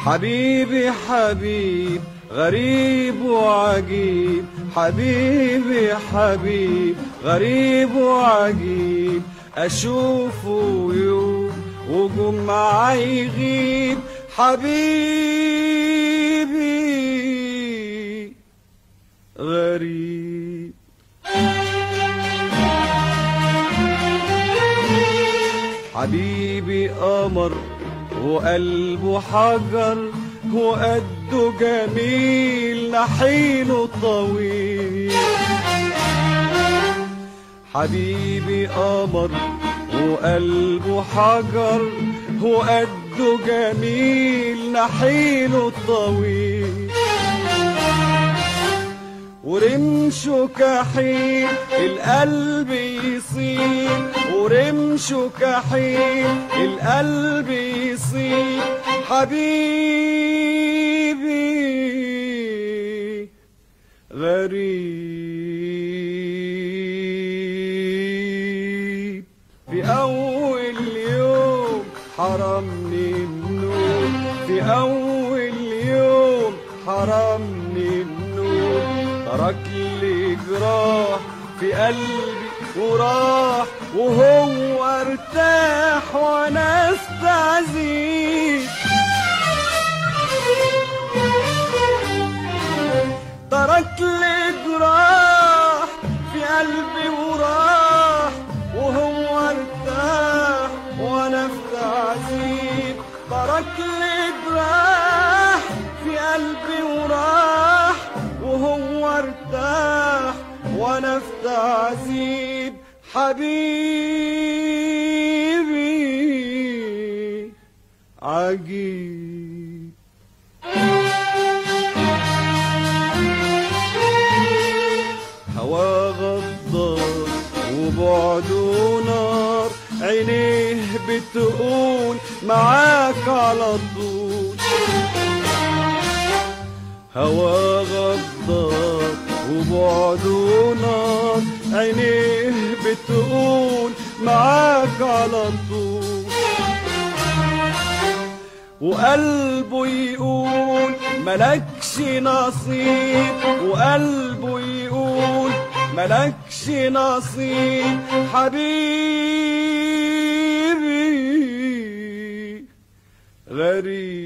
حبيبي حبيب غريب وعجيب حبيبي حبيب غريب وعجيب أشوفه يوم وجمعة يغيب حبيبي غريب حبيبي قمر وقلبه حجر وقده جميل نحيله طويل حبيبي قمر وقلبه حجر وقده جميل نحيله طويل ورمشه كحيل القلب يصيب ورمشه كحيل القلب يصيب حبيبي غريب في أول يوم حرمني النوم في أول يوم حرمني النوم ترك لي جراح في قلبي وراح وهو ارتاح وانا استعزيز ترك لي جراح في قلبي وراح وهو ارتاح وانا في تعذيب ترك لي جراح في قلبي وراح وهو ارتاح وانا في تعذيب حبيبي عجيب هوا غدار وبعده نار عينيه بتقول معاك على طول هوا غدار وبعده نار عينيه بتقول معاك على طول وقلبه يقول ملكش نصيب وقلبه يقول ملكش نصيب حبيبي غريب